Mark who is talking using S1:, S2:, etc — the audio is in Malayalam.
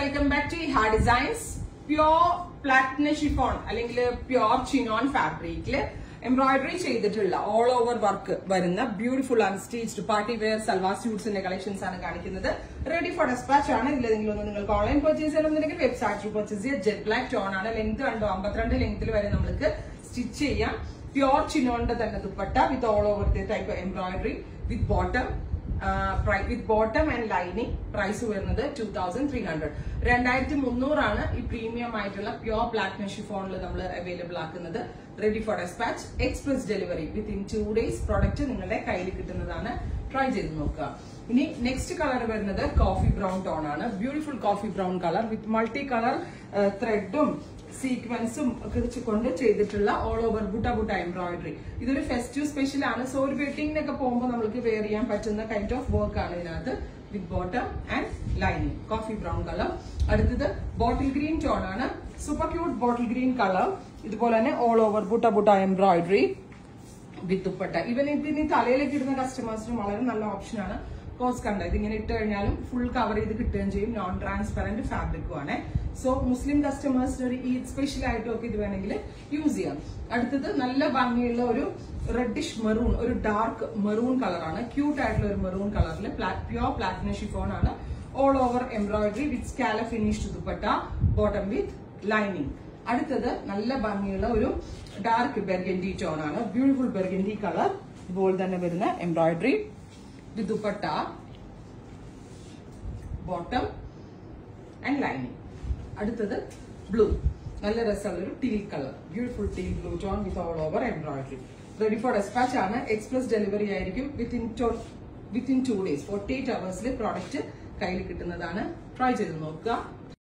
S1: welcome back to ha designs pure platina chiffon അല്ലെങ്കിൽ പ്യോർ ചിനോൺ ഫാബ്രിക്കില് എംബ്രോയിഡറി ചെയ്തിട്ടുള്ള ഓൾ ഓവർ വർക്ക് വരുന്ന beautiful unstitched party wear salwar സ്യൂട്ട്സിന്റെ കളക്ഷൻസ് ആണ് കാണിക്കുന്നത് റെഡി ഫോർ ഡെസ്പാച്ച് ആണ് ഇതിലെങ്കിലും ഒന്ന് നിങ്ങൾക്ക് ഓൺലൈൻ പർച്ചേസ് ചെയ്യണമെന്നുണ്ടെങ്കിൽ വെബ്സൈറ്റിൽ പർച്ചേസ് ചെയ്യുക ജെറ്റ് ബ്ലാക്ക് ടോൺ ആണ് ലെങ്ത് കണ്ടോ അമ്പത്തിരണ്ട് ലെങ്ത്തിൽ വരെ നമുക്ക് സ്റ്റിച്ച് ചെയ്യാം പ്യോർ ചിനോണിന്റെ തന്നെ dupatta with all over the type embroidery with bottom with bottom and lining price വരുന്നത് ടൂ തൗസൻഡ് ത്രീ ഹൺഡ്രഡ് രണ്ടായിരത്തി മുന്നൂറാണ് ഈ പ്രീമിയം ആയിട്ടുള്ള പ്യോർ പ്ലാറ്റിനം ഷിഫോണിൽ നമ്മൾ അവൈലബിൾ ആക്കുന്നത് ready for dispatch express delivery within two days product നിങ്ങളുടെ കയ്യിൽ കിട്ടുന്നതാണ് ട്രൈ ചെയ്ത് നോക്കുക ഇനി നെക്സ്റ്റ് കളർ വരുന്നത് കോഫി ബ്രൗൺ ടോൺ ആണ് beautiful coffee brown colour with multi colour ത്രെഡും സീക്വൻസും ഒക്കെ കൊണ്ട് ചെയ്തിട്ടുള്ള all over butta butta embroidery ഇതൊരു ഫെസ്റ്റീവ് സ്പെഷ്യൽ ആണ് സോ ഒരു വെഡിങ്ങിനൊക്കെ പോകുമ്പോൾ നമുക്ക് വെയർ ചെയ്യാൻ പറ്റുന്ന കൈൻഡ് ഓഫ് വർക്ക് ആണ് ഇതിനകത്ത് with bottom and lining coffee brown colour അടുത്തത് ബോട്ടിൽ ഗ്രീൻ ടോൺ ആണ് super cute bottle green colour ഇതുപോലെ തന്നെ all over butta butta embroidery with dupatta ഇവൻ ഇതിന് തലയിലേക്ക് ഇടുന്ന കസ്റ്റമേഴ്സിന് വളരെ നല്ല ഓപ്ഷനാണ് കോസ് കണ്ട ഇതിങ്ങനെ ഇട്ട് കഴിഞ്ഞാലും ഫുൾ കവർ ചെയ്ത് കിട്ടുകയും ചെയ്യും നോൺ ട്രാൻസ്പെറന്റ് ഫാബ്രിക്കും ആണ് സോ മുസ്ലിം കസ്റ്റമേഴ്സിന് ഒരു ഈദ് സ്പെഷ്യൽ ആയിട്ടും ഒക്കെ ഇത് വേണമെങ്കിൽ യൂസ് ചെയ്യാം അടുത്തത് നല്ല ഭംഗിയുള്ള ഒരു റെഡിഷ് മെറൂൺ ഒരു ഡാർക്ക് മെറൂൺ കളറാണ് ക്യൂട്ട് ആയിട്ടുള്ള ഒരു മെറൂൺ കളറിൽ പ്യോർ പ്ലാറ്റിനം ഷിഫോൺ ആണ് all over embroidery with scallop finished dupatta bottom with lining അടുത്തത് നല്ല ഭംഗിയുള്ള ഒരു ഡാർക്ക് ബെർഗൻഡി ടോൺ ആണ് ബ്യൂട്ടിഫുൾ ബെർഗൻഡി കളർ ഇതുപോലെ തന്നെ വരുന്ന embroidery dupatta bottom and lining അടുത്തത് ബ്ലൂ നല്ല രസമുള്ള ഒരു teal colour beautiful teal blue tone with all over embroidery ready for dispatch ആണ് എക്സ്പ്രസ് ഡെലിവറി ആയിരിക്കും within within two days forty eight അവേഴ്സിൽ പ്രോഡക്റ്റ് കയ്യിൽ കിട്ടുന്നതാണ് ട്രൈ ചെയ്ത് നോക്കുക